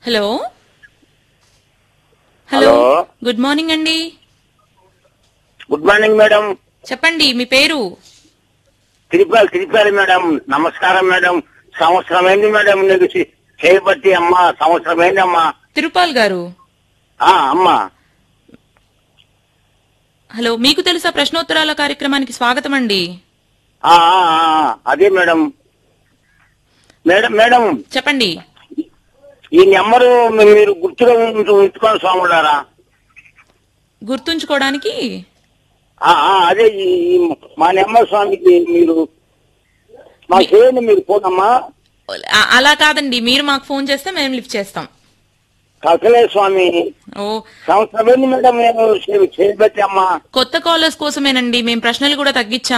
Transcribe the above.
Hello hello hello. Good morning అండి good morning madam చెప్పండి మీ పేరు తిరుపతి తిరుపతి మేడం నమస్కారం మేడం సంవత్సరం అయింది మేడం నీకు చే- చేయబట్టి అమ్మా సంవత్సరం అయింది అమ్మా తిరుపాల్ గారు ఆ, అమ్మా హలో మీకు తెలుసా ప్రశ్నోత్తరాల కార్యక్రమానికి స్వాగతం అండి ఆ, ఆ, ఆ, ఆ, అదే మేడం మేడం మేడం చెప్పండి ఈ నెంబరు మీ- మీరు గుర్తుగా ఉంచు- ఉంచుకోండి స్వాములారా గుర్తుంచుకోవడానికి ఆ, ఆ, అదే ఈ ఈ మా నెంబర్ స్వామికి మీరు మా చేయండి మీరు ఫోన్ అమ్మా అ- అలా కాదండి మీరు మాకు ఫోన్ చేస్తే మేము లిఫ్ట్ చేస్తాం కసలే స్వామి ఓ సంవత్సరం అయింది మేడం నేను చే- చేయబట్టి అమ్మా కొత్త కాలర్స్ కోసమేనండి మేము ప్రశ్నలు కూడా తగ్గించాం